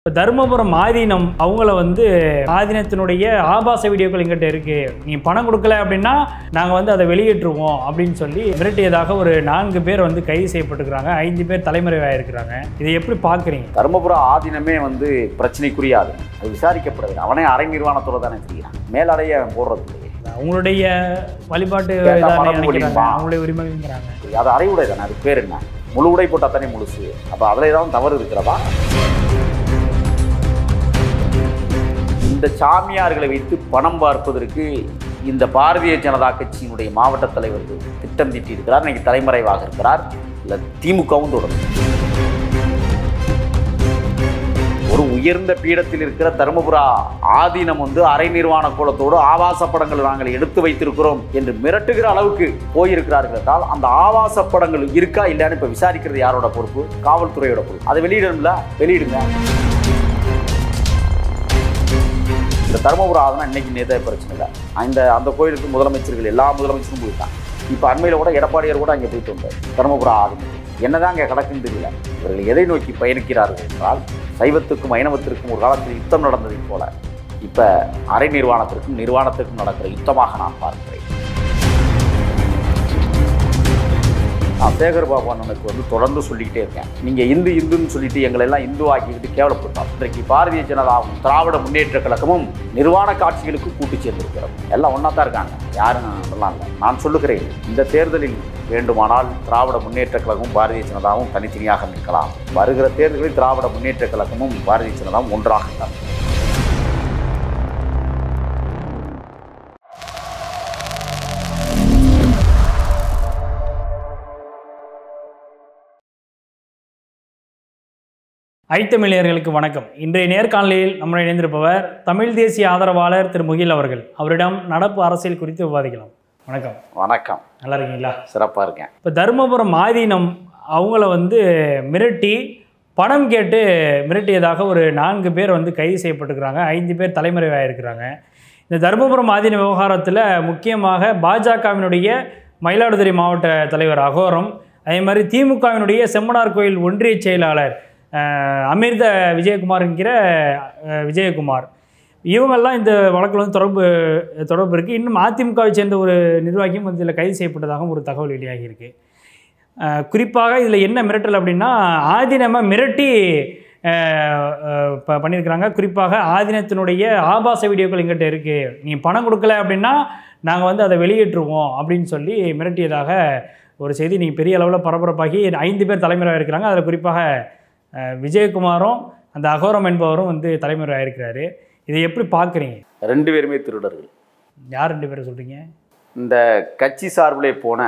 இப்போ தருமபுரம் ஆதீனம் அவங்கள வந்து ஆதீனத்தினுடைய ஆபாச வீடியோக்கள் எங்கிட்ட இருக்கு நீ பணம் கொடுக்கல அப்படின்னா நாங்கள் வந்து அதை வெளியேற்றுவோம் அப்படின்னு சொல்லி மிரட்டியதாக ஒரு நான்கு பேர் வந்து கைது செய்யப்பட்டிருக்கிறாங்க ஐந்து பேர் தலைமறைவாக இருக்கிறாங்க இதை எப்படி பார்க்குறீங்க தருமபுரம் ஆதீனமே வந்து பிரச்சனைக்குரிய ஆது அது விசாரிக்கப்படுது அவனே அரை நிர்வாணத்தோட தானே செய்கிறான் மேலடைய அவன் போடுறது இல்லையே அவங்களுடைய வழிபாட்டு கேட்டா இதாக மரபு நினைக்கிறாங்க ஒழிப்பா. அவங்களுடைய உரிமைங்கிறாங்க அது அரை உடை தானே அது பேர் என்ன முழு உடை போட்டால் தானே முழுசு அப்போ அதில் ஏதாவது தவறு இருக்கிறதா இந்த சாமியார்களை வைத்து பணம் பார்ப்பதற்கு இந்த பாரதிய ஜனதா கட்சியினுடைய மாவட்ட தலைவர் திட்டம் தீட்டியிருக்கிறார் இன்னைக்கு தலைமறைவாக இருக்கிறார் இல்லை திமுகவும் தொடரும் ஒரு உயர்ந்த பீடத்தில் இருக்கிற தருமபுரா ஆதீனம் வந்து அரை நிர்வாண கோலத்தோடு ஆபாச படங்கள் நாங்கள் எடுத்து வைத்திருக்கிறோம் என்று மிரட்டுகிற அளவுக்கு போயிருக்கிறார்கள் என்றால் அந்த ஆபாச படங்கள் இருக்கா இல்லையான்னு இப்போ விசாரிக்கிறது யாரோட பொறுப்பு காவல்துறையோட பொறுப்பு அதை வெளியிடணும்ல வெளியிடுங்க இந்த தருமபுரம் ஆதனம் இன்னைக்கு நேற்று பிரச்சனை இல்லை அந்த அந்த கோயிலுக்கு முதலமைச்சர்கள் எல்லா முதலமைச்சரும் போயிட்டாங்க இப்போ அண்மையில் கூட எடப்பாடியார் கூட அங்கே போயிட்டு வந்தார் தருமபுரம் ஆதனம் என்னதான் அங்கே கிடக்குன்னு தெரியல இவர்கள் எதை நோக்கி பயணிக்கிறார்கள் என்றால் சைவத்துக்கும் ஐனவத்திற்கும் ஒரு காலத்தில் யுத்தம் நடந்ததைப் போல இப்போ அரை நிர்வாணத்திற்கும் நிர்வாணத்திற்கும் நடக்கிற யுத்தமாக நான் பார்க்கிறேன் நான் சேகர் பாபு அண்ணனுக்கு வந்து தொடர்ந்து சொல்லிக்கிட்டே இருக்கேன் நீங்கள் இந்து இந்துன்னு சொல்லிட்டு எங்களை எல்லாம் இந்து ஆக்கிக்கிட்டு கேவலப்படுத்தோம் இன்றைக்கு பாரதிய ஜனதாவும் திராவிட முன்னேற்ற கழகமும் நிர்வாண காட்சிகளுக்கு கூட்டு சேர்ந்திருக்கிறோம் எல்லாம் ஒன்றா தான் இருக்காங்க யாரும் அதெல்லாம் இல்லை நான் சொல்லுகிறேன் இந்த தேர்தலில் வேண்டுமானால் திராவிட முன்னேற்ற கழகமும் பாரதிய ஜனதாவும் தனித்தனியாக நிற்கலாம் வருகிற தேர்தலில் திராவிட முன்னேற்ற கழகமும் பாரதிய ஜனதாவும் ஒன்றாக இருக்கலாம் ஐத்தமிழியர்களுக்கு வணக்கம் இன்றைய நேர்காணலில் நம்முடன் இணைந்திருப்பவர் தமிழ் தேசிய ஆதரவாளர் திரு முகில் அவர்கள் அவரிடம் நடப்பு அரசியல் குறித்து விவாதிக்கலாம் வணக்கம் வணக்கம் நல்லா இருக்கீங்களா சிறப்பாக இருக்கேன் இப்போ தருமபுரம் ஆதீனம் அவங்கள வந்து மிரட்டி பணம் கேட்டு மிரட்டியதாக ஒரு நான்கு பேர் வந்து கைது செய்யப்பட்டிருக்கிறாங்க ஐந்து பேர் தலைமறைவாக இருக்கிறாங்க இந்த தருமபுரம் ஆதீன விவகாரத்தில் முக்கியமாக பாஜகவினுடைய மயிலாடுதுறை மாவட்ட தலைவர் அகோரம் அதே மாதிரி திமுகவினுடைய செம்மனார் கோயில் ஒன்றிய செயலாளர் அஹ், அமிர்த விஜயகுமார் என்கிற அஹ், விஜயகுமார் இவங்கெல்லாம் இந்த வழக்கில் வந்து தொடர்பு தொடர்பு இருக்குது இன்னும் அதிமுகவை சேர்ந்த ஒரு நிர்வாகியும் வந்து இதில் கைது செய்யப்பட்டதாகவும் ஒரு தகவல் வெளியாகி இருக்கு அஹ் குறிப்பாக இதில் என்ன மிரட்டல் அப்படின்னா ஆதீனமை மிரட்டி அஹ், அஹ், ப- பண்ணியிருக்கிறாங்க குறிப்பாக ஆதீனத்தினுடைய ஆபாச வீடியோக்கள் எங்கிட்ட இருக்குது நீ பணம் கொடுக்கல அப்படின்னா நாங்கள் வந்து அதை வெளியேற்றுவோம் அப்படின்னு சொல்லி மிரட்டியதாக ஒரு செய்தி நீங்கள் பெரிய அளவில் பரபரப்பாகி ஐந்து பேர் தலைமுறையாக இருக்கிறாங்க அதில் குறிப்பாக அஹ், விஜயகுமாரும் அந்த அகோரம் என்பவரும் வந்து தலைமுறையாக இருக்கிறாரு இதை எப்படி பார்க்குறீங்க ரெண்டு பேருமே திருடர்கள் யார் ரெண்டு பேரும் சொல்கிறீங்க இந்த கட்சி சார்பிலே போன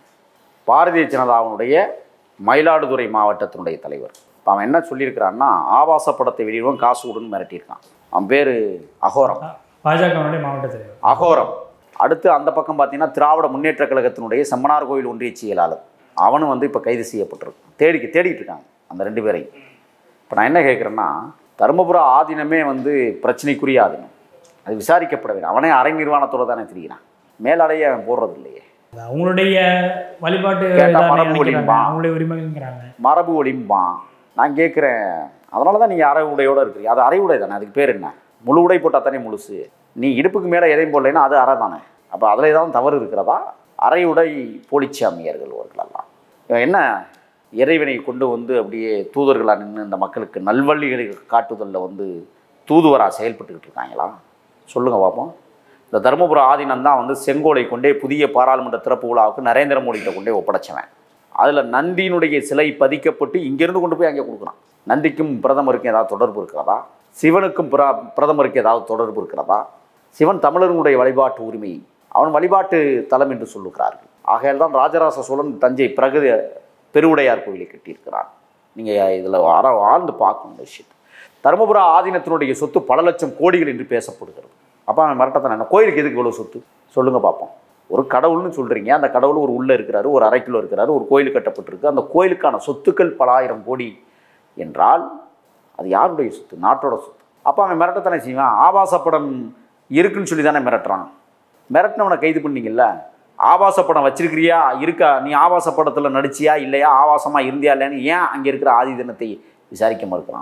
பாரதிய ஜனதாவினுடைய மயிலாடுதுறை மாவட்டத்தினுடைய தலைவர் இப்போ அவன் என்ன சொல்லியிருக்கிறான்னா ஆபாச படத்தை வெளியிடுவோம் காசு கொடுன்னு மிரட்டியிருக்கான் அவன் பேர் அகோரம் பாஜகவினுடைய மாவட்ட தலைவர் அகோரம் அடுத்து அந்த பக்கம் பார்த்தீங்கன்னா திராவிட முன்னேற்ற கழகத்தினுடைய செம்மனார் கோயில் ஒன்றிய செயலாளர் அவனும் வந்து இப்போ கைது செய்யப்பட்டிருக்கான் தேடி தேடிட்டு இருக்காங்க அந்த ரெண்டு பேரையும் இப்போ நான் என்ன கேட்குறேன்னா தருமபுரம் ஆதீனமே வந்து பிரச்சனைக்குரிய ஆதீனம் அது விசாரிக்கப்பட வேண்டும் அவனே அரை நிர்வாணத்தோட தானே தெரிகிறான் மேலடைய அவன் போடுறது இல்லையே அது அவங்களுடைய வழிபாட்டு கேட்டா இதாக மரபு நினைக்கிறாங்க. ஒழிப்பா. அவங்களுடைய உரிமைங்கிறாங்க மரபு ஒளிம்பான் நான் கேட்குறேன் அதனால தான் நீங்கள் அரை உடையோட இருக்கிறீங்க அது அரை உடை தானே அதுக்கு பேர் என்ன முழு உடை போட்டால் தானே முழுசு நீ இடுப்புக்கு மேலே எதையும் போடலைன்னா அது அரை தானே அப்போ அதில் ஏதாவது தவறு இருக்கிறதா அரை உடை போலிச்சாமியர்கள் அவர்களெல்லாம் இவன் என்ன இறைவனை கொண்டு வந்து அப்படியே தூதர்களாக நின்று இந்த மக்களுக்கு நல்வழிகளை காட்டுதலில் வந்து தூதுவராக செயல்பட்டுக்கிட்டு இருக்காங்களா சொல்லுங்கள் பார்ப்போம் இந்த தருமபுரம் ஆதீனம் தான் வந்து செங்கோலை கொண்டே புதிய பாராளுமன்ற திறப்பு விழாவுக்கு நரேந்திர மோடிகிட்ட கொண்டே ஒப்படைச்சவன் அதில் நந்தியினுடைய சிலை பதிக்கப்பட்டு இங்கேருந்து கொண்டு போய் அங்கே கொடுக்குறான் நந்திக்கும் பிரதமருக்கும் ஏதாவது தொடர்பு இருக்கிறதா சிவனுக்கும் பிர பிரதமருக்கு ஏதாவது தொடர்பு இருக்கிறதா சிவன் தமிழர்களுடைய வழிபாட்டு உரிமை அவன் வழிபாட்டு தலம் என்று சொல்லுகிறார்கள் ஆகையால் தான் ராஜராஜ சோழன் தஞ்சை பிரகதி பெருவுடையார் கோயிலை கட்டியிருக்கிறான் நீங்கள் இதில் ஆர ஆழ்ந்து பார்க்கணும் இந்த விஷயத்தை தருமபுர ஆதீனத்தினுடைய சொத்து பல லட்சம் கோடிகள் என்று பேசப்படுகிறது அப்போ அவன் மிரட்டத்தான் என்ன கோயிலுக்கு எதுக்கு இவ்வளோ சொத்து சொல்லுங்கள் பார்ப்போம் ஒரு கடவுள்னு சொல்கிறீங்க அந்த கடவுள் ஒரு உள்ளே இருக்கிறாரு ஒரு அரை கிலோ இருக்கிறாரு ஒரு கோயில் கட்டப்பட்டிருக்கு அந்த கோயிலுக்கான சொத்துக்கள் பல ஆயிரம் கோடி என்றால் அது யாருடைய சொத்து நாட்டோட சொத்து அப்போ அவன் மிரட்டத்தானே செய்வான் ஆபாச படம் இருக்குன்னு சொல்லி தானே மிரட்டுறான் மிரட்டினவனை கைது பண்ணீங்கல்ல ஆபாச படம் வச்சிருக்கிறியா இருக்கா நீ ஆபாச படத்தில் நடிச்சியா இல்லையா ஆபாசமாக இருந்தியா இல்லையான்னு ஏன் அங்கே இருக்கிற ஆதிதனத்தை விசாரிக்க மறுக்கிறான்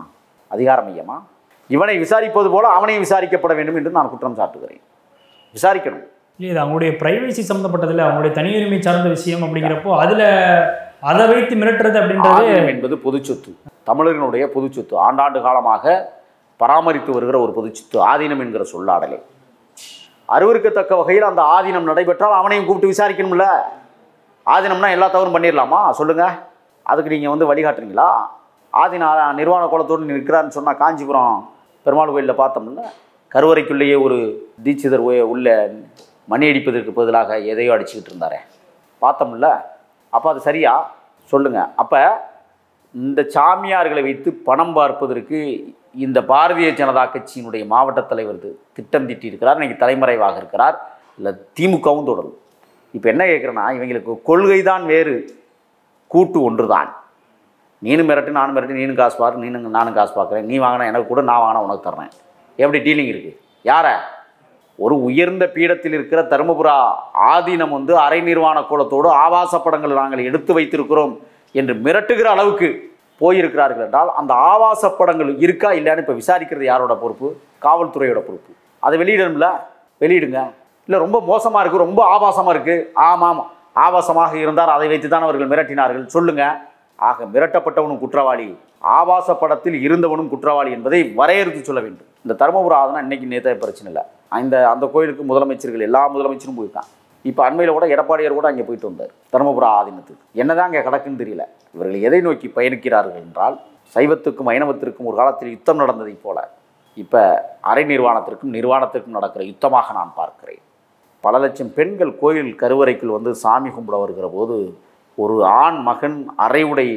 அதிகார மையமா இவனை விசாரிப்பது போல அவனையும் விசாரிக்கப்பட வேண்டும் என்று நான் குற்றம் சாட்டுகிறேன் விசாரிக்கணும் இல்லை இது அவங்களுடைய பிரைவசி சம்மந்தப்பட்டதில்ல அவங்களுடைய தனியுரிமை சார்ந்த விஷயம் அப்படிங்கிறப்போ அதில் அதை வைத்து மிரட்டுறது அப்படின்றது ஆதினம் என்பது பொது சொத்து தமிழர்களுடைய பொது சொத்து ஆண்டாண்டு காலமாக பராமரித்து வருகிற ஒரு பொது சொத்து ஆதீனம் என்கிற சொல்லாடலை அருவருக்கத்தக்க வகையில் அந்த ஆதீனம் நடைபெற்றால் அவனையும் கூப்பிட்டு விசாரிக்கணும்ல ஆதீனம்னா எல்லா தவறும் பண்ணிடலாமா சொல்லுங்க அதுக்கு நீங்கள் வந்து வழிகாட்டுறீங்களா ஆதீன நிர்வாண குளத்தோடு நிற்கிறான்னு சொன்னால் காஞ்சிபுரம் பெருமாள் கோயிலில் பார்த்தோம்ல கருவறைக்குள்ளேயே ஒரு தீட்சிதர் உய- உள்ள மணி அடிப்பதற்கு பதிலாக எதையோ அடிச்சுக்கிட்டு இருந்தாரே பார்த்தோம்ல அப்போ அது சரியா சொல்லுங்க அப்போ இந்த சாமியார்களை வைத்து பணம் பார்ப்பதற்கு இந்த பாரதிய ஜனதா கட்சியினுடைய மாவட்ட தலைவர் தி- திட்டம் தீட்டியிருக்கிறார் இன்னைக்கு தலைமறைவாக இருக்கிறார் இல்லை திமுகவும் தொடரும் இப்போ என்ன கேட்குறேன்னா இவங்களுக்கு கொள்கை தான் வேறு கூட்டு ஒன்று தான் நீனும் மிரட்டு நானும் மிரட்டு நீனும் காசு பாரு நீனும் நானும் காசு பார்க்குறேன் நீ வாங்கினா எனக்கு கூட நான் வாங்கினா உனக்கு தர்றேன் எப்படி டீலிங் இருக்குது யாரை ஒரு உயர்ந்த பீடத்தில் இருக்கிற தருமபுரா ஆதீனம் வந்து அரை நிர்வாண கோலத்தோடு ஆபாச படங்கள் நாங்கள் எடுத்து வைத்திருக்கிறோம் என்று மிரட்டுகிற அளவுக்கு போயிருக்கிறார்கள் என்றால் அந்த ஆபாச படங்கள் இருக்கா இல்லையான்னு இப்போ விசாரிக்கிறது யாரோட பொறுப்பு காவல்துறையோட பொறுப்பு அதை வெளியிடணும்ல வெளியிடுங்க இல்லை ரொம்ப மோசமாக இருக்குது ரொம்ப ஆபாசமாக இருக்குது ஆமாம் ஆபாசமாக இருந்தார் அதை வைத்து தான் அவர்கள் மிரட்டினார்கள் சொல்லுங்க ஆக மிரட்டப்பட்டவனும் குற்றவாளி ஆபாச படத்தில் இருந்தவனும் குற்றவாளி என்பதை வரையறுத்து சொல்ல வேண்டும் இந்த தருமபுரம் ஆதனா இன்னைக்கு நேற்று பிரச்சனை இல்லை அந்த அந்த கோயிலுக்கு முதலமைச்சர்கள் எல்லா முதலமைச்சரும் போயிருக்காங்க இப்போ அண்மையில் கூட எடப்பாடியார் கூட அங்கே போயிட்டு வந்தார் தருமபுரம் ஆதீனத்துக்கு என்னதான் அங்கே கிடக்குன்னு தெரியல இவர்கள் எதை நோக்கி பயணிக்கிறார்கள் என்றால் சைவத்துக்கும் வைணவத்திற்கும் ஒரு காலத்தில் யுத்தம் நடந்ததைப் போல இப்போ அரை நிர்வாணத்திற்கும் நிர்வாணத்திற்கும் நடக்கிற யுத்தமாக நான் பார்க்கிறேன் பல லட்சம் பெண்கள் கோயில் கருவறைக்குள் வந்து சாமி கும்பிட வருகிற போது ஒரு ஆண் மகன் அரை உடை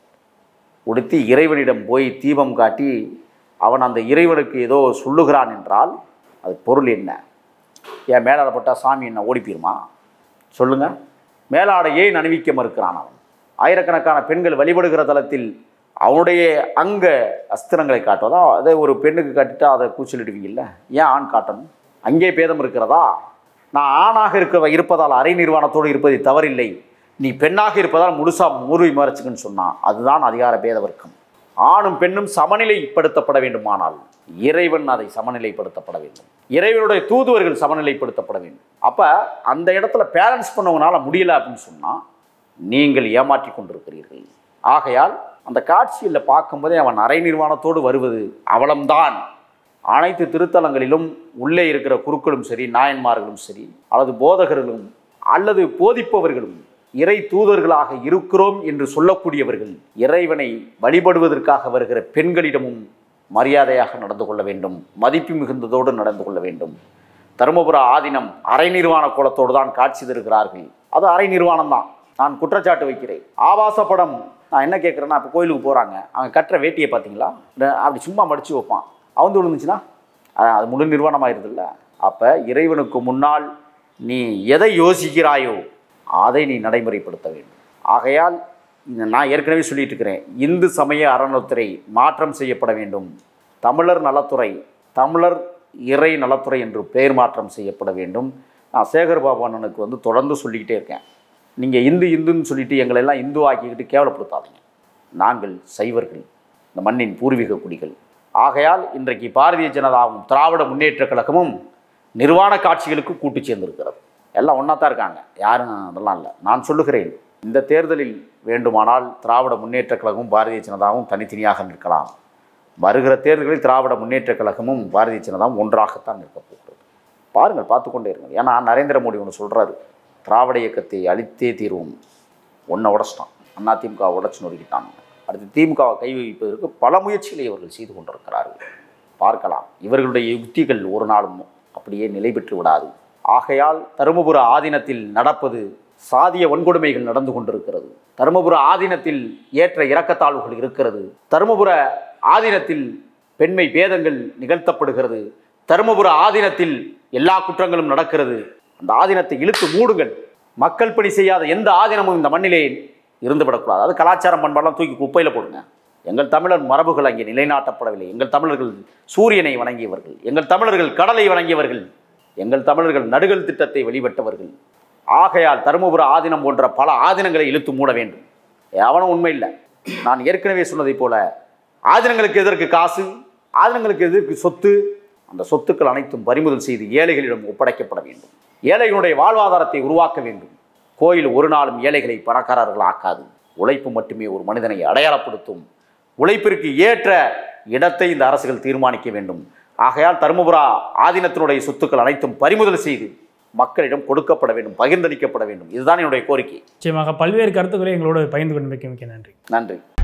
உடுத்தி இறைவனிடம் போய் தீபம் காட்டி அவன் அந்த இறைவனுக்கு ஏதோ சொல்லுகிறான் என்றால் அது பொருள் என்ன ஏன் மேலாட போட்டால் சாமி என்ன ஓடி போயிருமா சொல்லுங்க மேலாடை ஏன் அணிவிக்க மறுக்கிறான் அவன் ஆயிரக்கணக்கான பெண்கள் வழிபடுகிற தலத்தில் அவனுடைய அங்க அஸ்திரங்களை காட்டுவதா அதை ஒரு பெண்ணுக்கு காட்டிட்டா அதை கூச்சலிடுவீங்கல்ல ஏன் ஆண் காட்டணும் அங்கே பேதம் இருக்கிறதா நான் ஆணாக இருக்க இருப்பதால் அரை நிர்வாணத்தோடு இருப்பது தவறில்லை நீ பெண்ணாக இருப்பதால் முழுசா மூர்வி மறைச்சுக்குன்னு சொன்னான் அதுதான் அதிகார பேத வர்க்கம் ஆணும் பெண்ணும் சமநிலைப்படுத்தப்பட வேண்டுமானால் இறைவன் அதை சமநிலைப்படுத்தப்பட வேண்டும் இறைவனுடைய தூதுவர்கள் சமநிலைப்படுத்தப்பட வேண்டும் அப்போ அந்த இடத்துல பேலன்ஸ் பண்ணவங்களால முடியல அப்படின்னு சொன்னால் நீங்கள் ஏமாற்றி கொண்டிருக்கிறீர்கள் ஆகையால் அந்த காட்சியில் பார்க்கும்போதே அவன் அரை நிர்வாணத்தோடு வருவது அவலம்தான் அனைத்து திருத்தலங்களிலும் உள்ளே இருக்கிற குருக்களும் சரி நாயன்மார்களும் சரி அல்லது போதகர்களும் அல்லது போதிப்பவர்களும் இறை தூதர்களாக இருக்கிறோம் என்று சொல்லக்கூடியவர்கள் இறைவனை வழிபடுவதற்காக வருகிற பெண்களிடமும் மரியாதையாக நடந்து கொள்ள வேண்டும் மதிப்பு மிகுந்ததோடு நடந்து கொள்ள வேண்டும் தருமபுர ஆதீனம் அரை நிர்வாண கோலத்தோடு தான் காட்சி தருகிறார்கள் அது அரை நிர்வாணம் தான் நான் குற்றச்சாட்டு வைக்கிறேன் ஆபாச படம் நான் என்ன கேட்குறேன்னா இப்போ கோயிலுக்கு போகிறாங்க அவங்க கட்டுற வேட்டியை பார்த்தீங்களா இந்த அப்படி சும்மா மடித்து வைப்பான் அவந்து விழுந்துச்சுன்னா அஹ் அது முழு நிர்வாணமாயிருதுல்ல அப்போ இறைவனுக்கு முன்னால் நீ எதை யோசிக்கிறாயோ அதை நீ நடைமுறைப்படுத்த வேண்டும் ஆகையால் இந்த நான் ஏற்கனவே சொல்லிட்டு இருக்கிறேன் இந்து சமய அறநிலைத்துறை மாற்றம் செய்யப்பட வேண்டும் தமிழர் நலத்துறை தமிழர் இறை நலத்துறை என்று பெயர் மாற்றம் செய்யப்பட வேண்டும் நான் சேகர் பாபு அண்ணனுக்கு வந்து தொடர்ந்து சொல்லிக்கிட்டே இருக்கேன் நீங்கள் இந்து இந்துன்னு சொல்லிட்டு எங்களை எல்லாம் இந்து ஆக்கிக்கிட்டு கேவலப்படுத்தாதீங்க நாங்கள் சைவர்கள் இந்த மண்ணின் பூர்வீக குடிகள் ஆகையால் இன்றைக்கு பாரதிய ஜனதாவும் திராவிட முன்னேற்றக் கழகமும் நிர்வாண காட்சிகளுக்கு கூட்டு சேர்ந்திருக்கிறது எல்லாம் ஒன்றா தான் இருக்காங்க யாரும் அதெல்லாம் இல்லை நான் சொல்லுகிறேன் இந்த தேர்தலில் வேண்டுமானால் திராவிட முன்னேற்றக் கழகமும் பாரதிய ஜனதாவும் தனித்தனியாக நிற்கலாம் வருகிற தேர்தலில் திராவிட முன்னேற்றக் கழகமும் பாரதிய ஜனதாவும் ஒன்றாகத்தான் நிற்கப் போகிறது பாருங்கள் பார்த்து கொண்டே இருங்கள் ஏன்னா நரேந்திர மோடி ஒன்று சொல்கிறாரு திராவிட இயக்கத்தை அழித்தே தீர்வோம் ஒன்றை உடச்சிட்டான் அதிமுக உடச்சு நொறுக்கிட்டான் அடுத்து திமுகவை கை வைப்பதற்கு பல முயற்சிகளை இவர்கள் செய்து கொண்டிருக்கிறார்கள் பார்க்கலாம் இவர்களுடைய யுக்திகள் ஒரு நாளும் அப்படியே நிலை பெற்று விடாது ஆகையால் தருமபுர ஆதீனத்தில் நடப்பது சாதிய வன்கொடுமைகள் நடந்து கொண்டிருக்கிறது தருமபுர ஆதீனத்தில் ஏற்ற இறக்கத்தாழ்வுகள் இருக்கிறது தருமபுர ஆதீனத்தில் பெண்மை பேதங்கள் நிகழ்த்தப்படுகிறது தருமபுர ஆதீனத்தில் எல்லா குற்றங்களும் நடக்கிறது அந்த ஆதீனத்தை இழுத்து மூடுங்கள் மக்கள் பணி செய்யாத எந்த ஆதீனமும் இந்த மண்ணிலே இருந்துவிடக்கூடாது அது கலாச்சாரம் பண்பாடெல்லாம் தூக்கி குப்பையில் போடுங்க எங்கள் தமிழர் மரபுகள் அங்கே நிலைநாட்டப்படவில்லை எங்கள் தமிழர்கள் சூரியனை வணங்கியவர்கள் எங்கள் தமிழர்கள் கடலை வணங்கியவர்கள் எங்கள் தமிழர்கள் நடுகள் திட்டத்தை வெளிப்பட்டவர்கள் ஆகையால் தருமபுர ஆதீனம் போன்ற பல ஆதீனங்களை இழுத்து மூட வேண்டும் எவனும் உண்மை இல்லை நான் ஏற்கனவே சொன்னதைப் போல ஆதினங்களுக்கு எதற்கு காசு ஆதினங்களுக்கு எதற்கு சொத்து அந்த சொத்துக்கள் அனைத்தும் பறிமுதல் செய்து ஏழைகளிடம் ஒப்படைக்கப்பட வேண்டும் ஏழைகளுடைய வாழ்வாதாரத்தை உருவாக்க வேண்டும் கோயில் ஒரு நாளும் ஏழைகளை பணக்காரர்கள் ஆக்காது உழைப்பு மட்டுமே ஒரு மனிதனை அடையாளப்படுத்தும் உழைப்பிற்கு ஏற்ற இடத்தை இந்த அரசுகள் தீர்மானிக்க வேண்டும் ஆகையால் தருமபுரா ஆதீனத்தினுடைய சொத்துக்கள் அனைத்தும் பறிமுதல் செய்து மக்களிடம் கொடுக்கப்பட வேண்டும் பகிர்ந்தளிக்கப்பட வேண்டும் இதுதான் என்னுடைய கோரிக்கை நிச்சயமாக பல்வேறு கருத்துக்களை எங்களோடு பகிர்ந்து கொண்டு மிக்க மிக்க நன்றி நன்றி